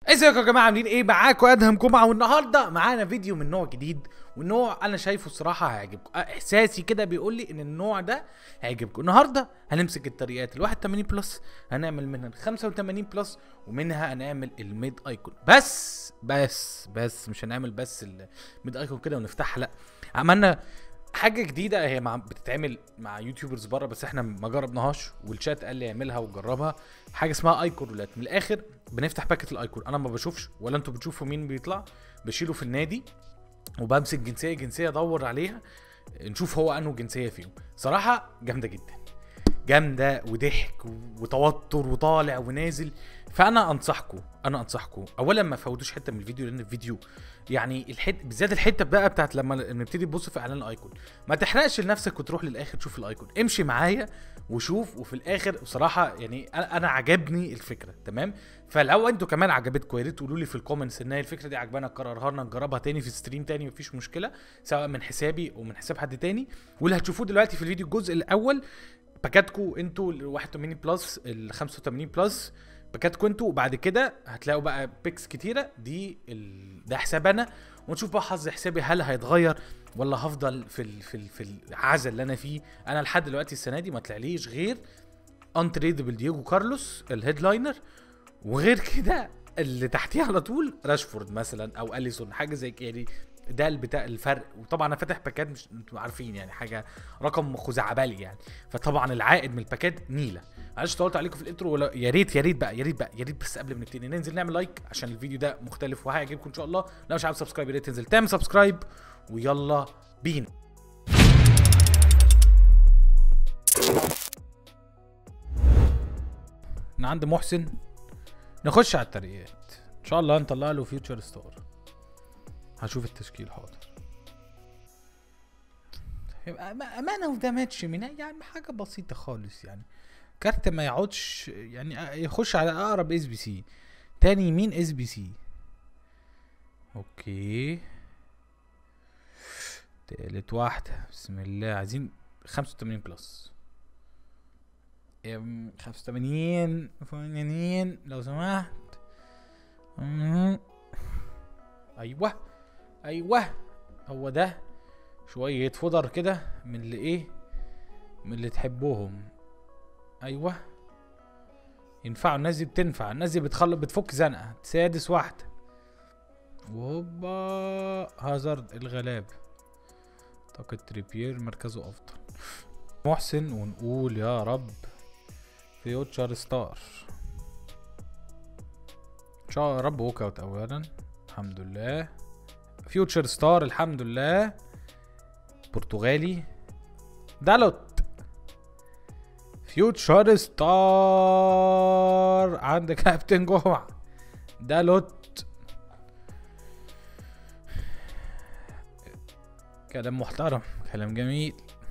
ازيكم يا جماعه عاملين ايه معاكم ادهم جمعه والنهارده معانا فيديو من نوع جديد والنوع انا شايفه الصراحه هيعجبكم احساسي كده بيقول لي ان النوع ده هيعجبكم النهارده هنمسك الطريقات ال 81 بلس هنعمل منها ال 85 بلس ومنها هنعمل الميد ايكون بس بس بس مش هنعمل بس الميد ايكون كده ونفتحها لا عملنا حاجه جديده هي مع بتتعمل مع يوتيوبرز بره بس احنا ما جربناهاش والشات قال لي اعملها وجربها حاجه اسمها ايكون رولات من الاخر بنفتح باكت الايكون انا ما بشوفش ولا انتوا بتشوفوا مين بيطلع بشيله في النادي وبمسك جنسيه جنسيه ادور عليها نشوف هو انه جنسيه فيهم صراحه جامده جدا جامده وضحك وتوتر وطالع ونازل فانا انصحكم انا انصحكم اولا ما فوتوش حته من الفيديو لان الفيديو يعني الحته بالذات الحته بقى بتاعت لما نبتدي نبص في اعلان الايكون ما تحرقش لنفسك وتروح للاخر تشوف الايكون امشي معايا وشوف وفي الاخر بصراحه يعني انا أنا عجبني الفكره تمام فلو انتوا كمان عجبتكم يا ريت تقولوا لي في الكومنتس ان هي الفكره دي عجبانا نكررها لنا نجربها تاني في ستريم تاني مفيش مشكله سواء من حسابي ومن حساب حد تاني واللي هتشوفوه دلوقتي في الفيديو الجزء الاول باكاتكم انتوا ال 81 بلس ال 85 بلس باكاتكم انتوا وبعد كده هتلاقوا بقى بيكس كتيره دي ال... ده حساب انا ونشوف بقى حظ حسابي هل هيتغير ولا هفضل في ال... في ال... في العزل اللي انا فيه انا لحد دلوقتي السنه دي ما طلعليش غير انتريدبل دييجو كارلوس الهيدلاينر وغير كده اللي تحتيه على طول راشفورد مثلا او اليسون حاجه زي كده يعني ده البتاع الفرق وطبعا انا فاتح باكات مش انتوا عارفين يعني حاجه رقم خزعبلي يعني فطبعا العائد من الباكات نيله معلش طولت عليكم في الانترو ولا يا ريت يا ريت بقى يا ريت بقى يا ريت بس قبل ما نبتدي ننزل نعمل لايك عشان الفيديو ده مختلف وهيعجبكم ان شاء الله لو مش عامل سبسكرايب يا ريت تنزل تعمل سبسكرايب ويلا بينا من عند محسن نخش على الترقيات ان شاء الله نطلع له فيوتشر ستار هشوف التشكيل حاضر يبقى امانه وده ماتش من يعني حاجه بسيطه خالص يعني كارت ما يقعدش يعني يخش على اقرب اس بي سي تاني يمين اس بي سي اوكي تالت واحدة بسم الله عايزين خمسة وتمانين بلس خمسة وتمانين فنانين لو سمحت ايوه ايوه هو ده شوية فضر كده من اللي ايه من اللي تحبوهم ايوه ينفعوا الناس دي بتنفع الناس دي بتخلط بتفك زنقة سادس واحدة وهوبا هازارد الغلاب اعتقد تريبير مركزه افضل محسن ونقول يا رب فيوتشر ستار ان شاء رب ووك اوت اولا الحمد لله فيوتشر ستار الحمد لله برتغالي دالوت فيوتشر ستار عند كابتن جمعة دالوت كلام محترم كلام جميل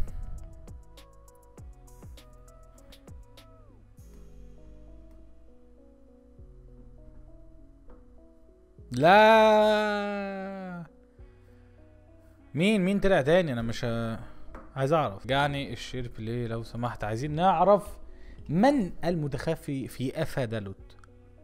لا مين مين طلع تاني انا مش ه... عايز اعرف جعني الشير بلاي لو سمحت عايزين نعرف من المتخفي في افا دالوت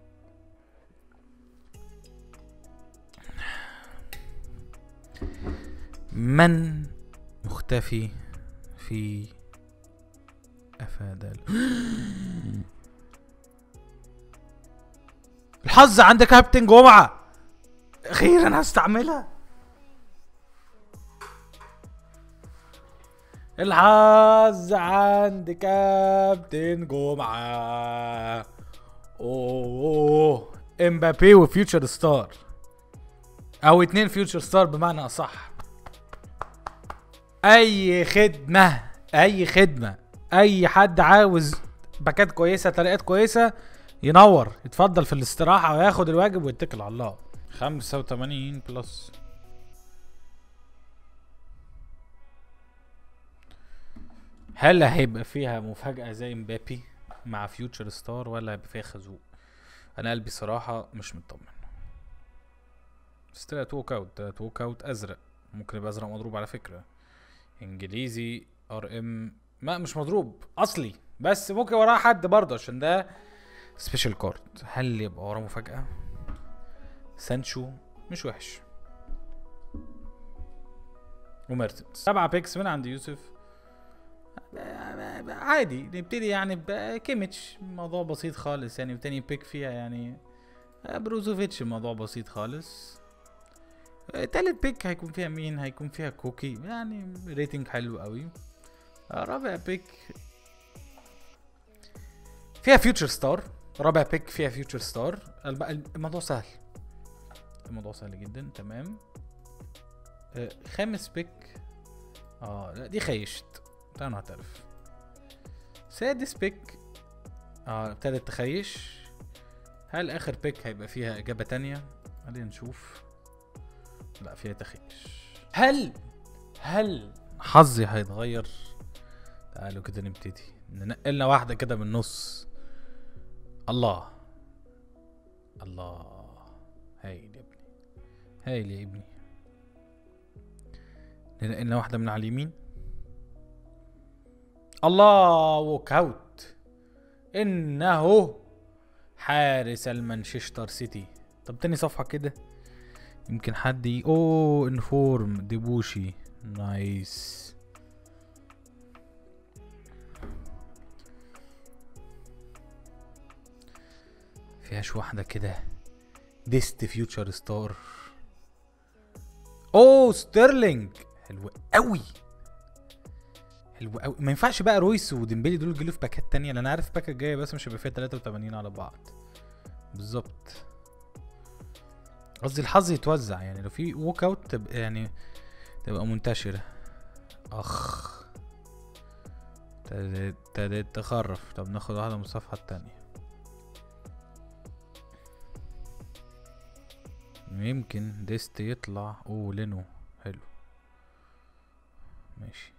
من مختفي في افا دالوت الحظ عند كابتن جمعه اخيرا هستعملها الحظ عند كابتن جمعة اوه امبابي وفيوتشر ستار او اتنين فيوتشر ستار بمعنى اصح اي خدمة اي خدمة اي حد عاوز باكات كويسة طريقات كويسة ينور يتفضل في الاستراحة وياخد الواجب ويتكل على الله خمسة وتمانين بلس هل هيبقى فيها مفاجأة زي مبابي مع فيوتشر ستار ولا هيبقى فيها خازوق انا قلبي صراحة مش مطمن بس طلعت ووك اوت طلعت ووك اوت ازرق ممكن يبقى ازرق مضروب على فكرة انجليزي ار ام ما مش مضروب اصلي بس ممكن وراه حد برضه عشان ده سبيشال كارد هل يبقى وراه مفاجأة سانشو مش وحش وميرتنز سبعة بيكس من عند يوسف عادي نبتدي يعني بكيميتش موضوع بسيط خالص يعني وتاني بيك فيها يعني بروزوفيتش الموضوع بسيط خالص تالت بيك هيكون فيها مين هيكون فيها كوكي يعني ريتنج حلو قوي رابع بيك فيها فيوتشر ستار رابع بيك فيها فيوتشر ستار الموضوع سهل الموضوع سهل جدا تمام آه، خامس بيك اه لا دي خيشت تعالوا نعترف سادس بيك اه ابتدت تخيش هل اخر بيك هيبقى فيها اجابة تانية خلينا نشوف لا فيها تخيش هل هل حظي هيتغير تعالوا كده نبتدي ننقلنا واحدة كده من النص الله الله هايل يا ابني هايل يا ابني ننقلنا واحدة من على اليمين الله ووك اوت انه حارس المانشستر سيتي طب تاني صفحة كده يمكن حد ي... اوه انفورم ديبوشي نايس فيهاش واحدة كده ديست فيوتشر ستار اوه ستيرلينج حلو قوي حلو قوي ما ينفعش بقى رويس وديمبلي دول يجيلوا في باكات تانية لان انا عارف الباكة الجاية بس مش هيبقى فيها 83 على بعض بالظبط قصدي الحظ يتوزع يعني لو في ووك اوت تبقى يعني تبقى منتشرة اخ ابتدت ابتدت تخرف طب ناخد واحدة من الصفحة التانية يمكن ديست يطلع اوه لينو حلو ماشي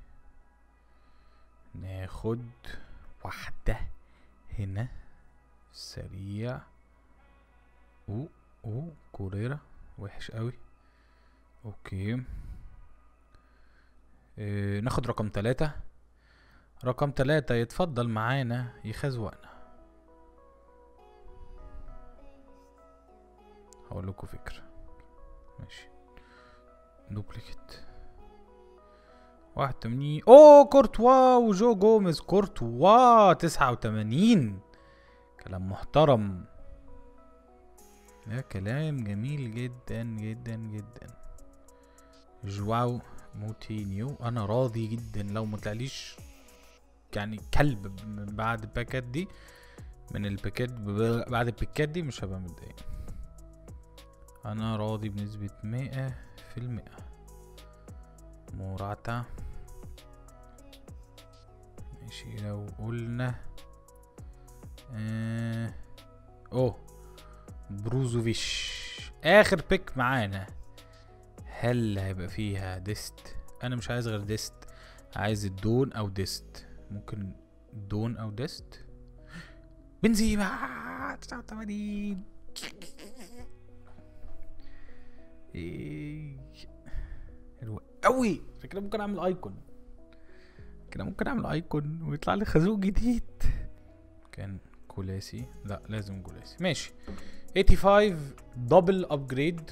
ناخد واحدة هنا سريع اوه اوه كوريرا وحش قوي اوكي اه ناخد رقم تلاتة رقم تلاتة يتفضل معانا يخزوقنا هقول لكم فكرة ماشي دوبليكيت واحد تمانين اوه كورتوا وجو جوميز كورتوا تسعة وتمانين كلام محترم ده كلام جميل جدا جدا جدا جواو موتينيو انا راضي جدا لو ما طلعليش يعني كلب من بعد الباكات دي من الباكات بعد الباكات دي مش هبقى متضايق انا راضي بنسبة مئة في المئة موراتا ماشي لو قلنا اه اوه بروزوفيش اخر بيك معانا هل هيبقى فيها ديست انا مش عايز غير ديست عايز الدون او ديست ممكن دون او ديست بنزيما 89 ايه حلو قوي كده ممكن اعمل ايكون كده ممكن اعمل ايكون ويطلع لي خازوق جديد كان كولاسي لا لازم كولاسي ماشي 85 دبل ابجريد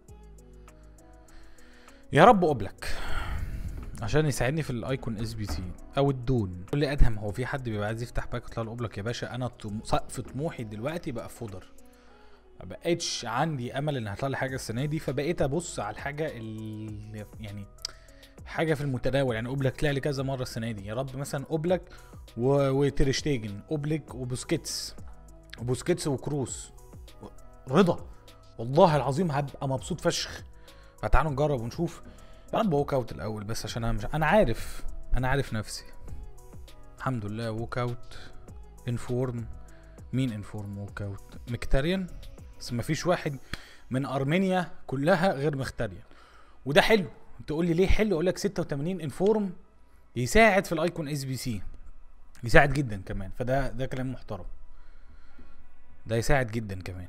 يا رب اوبلك عشان يساعدني في الايكون اس بي سي او الدون قول لي ادهم هو في حد بيبقى عايز يفتح باك يطلع له اوبلك يا باشا انا طم- سقف طموحي دلوقتي بقى فودر ما بقتش عندي امل ان هيطلع لي حاجه السنه دي فبقيت ابص على الحاجه اللي يعني حاجه في المتناول يعني اوبلك طلع لي كذا مره السنه دي يا رب مثلا اوبلك و... وتريشتيجن اوبلك وبوسكيتس وبوسكيتس وكروس رضا والله العظيم هبقى مبسوط فشخ فتعالوا نجرب ونشوف يا رب ووك اوت الاول بس عشان انا مش انا عارف انا عارف نفسي الحمد لله ووك اوت انفورم مين انفورم ووك اوت مكتاريان بس مفيش واحد من ارمينيا كلها غير مختاريان وده حلو تقول لي ليه حلو اقول لك 86 انفورم يساعد في الايكون اس بي سي يساعد جدا كمان فده ده كلام محترم ده يساعد جدا كمان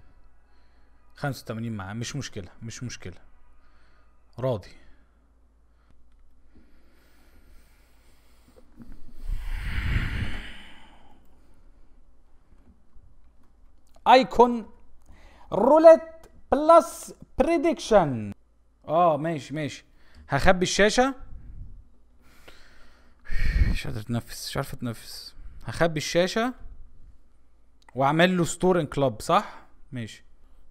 85 معاه مش مشكله مش مشكله راضي ايكون روليت بلس بريدكشن اه ماشي ماشي هخبي الشاشه مش قادر اتنفس مش عارف اتنفس هخبي الشاشه واعمل له ستور ان كلوب صح ماشي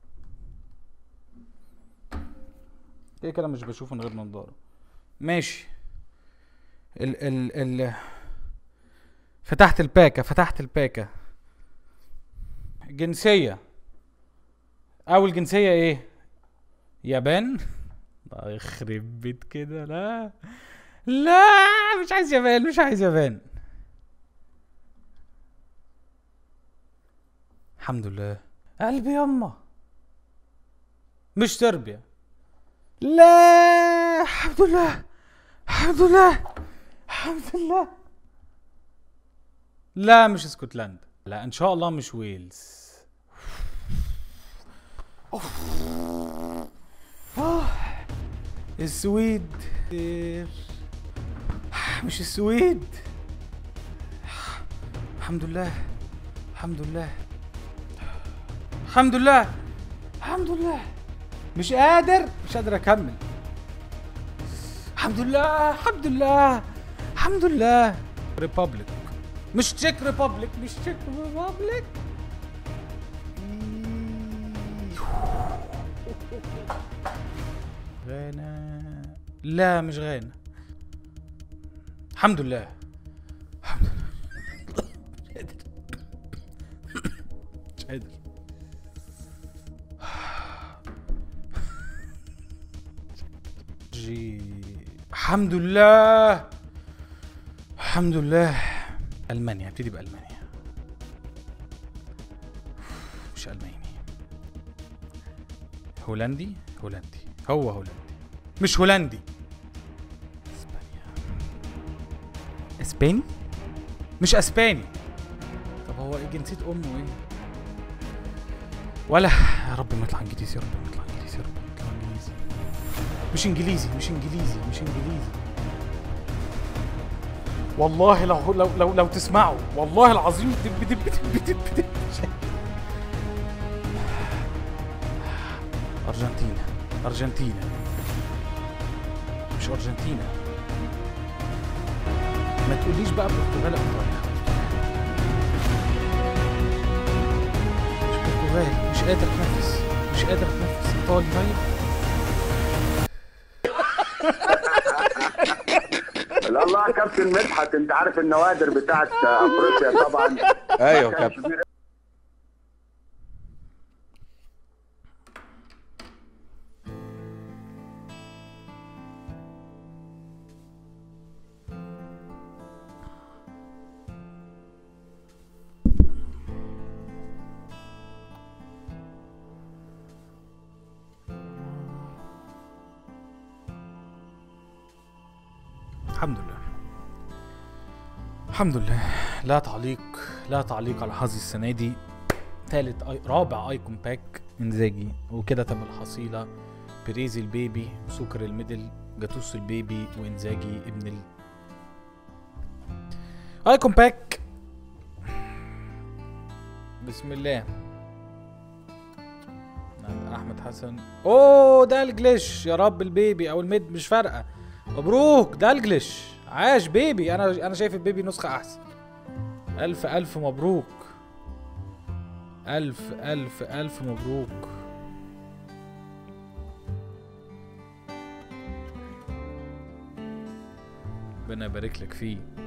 كده كده مش بشوف من غير نضاره ماشي ال ال ال فتحت الباكة فتحت الباكة جنسية أول جنسية إيه؟ يابان؟ الله يخرب بيت كده لا لا مش عايز يابان مش عايز يابان الحمد لله قلبي يما مش صربيا لا الحمد لله الحمد لله الحمد لله لا مش اسكتلندا لا ان شاء الله مش ويلز آه. السويد مش السويد الحمد لله الحمد لله الحمد لله الحمد لله مش قادر مش قادر اكمل الحمد لله الحمد لله الحمد لله ريبابليك مش تشيك ريبابليك مش تشيك ريبابليك غانا لا مش غانا الحمد لله الحمد لله مش قادر مش قادر جي الحمد لله الحمد لله المانيا ابتدي بالمانيا مش الماني هولندي هولندي هو هولندي مش هولندي اسبانيا اسباني مش اسباني طب هو ايه جنسية امه ايه ولا يا رب ما يطلع انجليزي يا رب ما يطلع انجليزي يا رب ما يطلع انجليزي مش انجليزي مش انجليزي مش انجليزي والله لو لو لو, لو تسمعوا والله العظيم دب دب دب دب دب ارجنتينا ارجنتينا مش ارجنتينا ما تقوليش بقى برتغال او ايطاليا مش برتغال مش قادر اتنفس مش قادر اتنفس ايطالي طيب لا الله يا كابتن مدحت انت عارف النوادر بتاعت افريقيا طبعا ايوه كابتن الحمد لله الحمد لله لا تعليق لا تعليق على حظي السنه دي تالت أي... رابع ايكون باك انزاجي وكده تم الحصيله بريزي البيبي سكر الميدل جاتوس البيبي وانزاجي ابن ال ايكون باك بسم الله نعم، احمد حسن اوه ده الجليش يا رب البيبي او الميد مش فارقه مبروك ده الجليش عاش بيبي انا انا شايف البيبي نسخه احسن الف الف مبروك الف الف الف مبروك ربنا يبارك لك فيه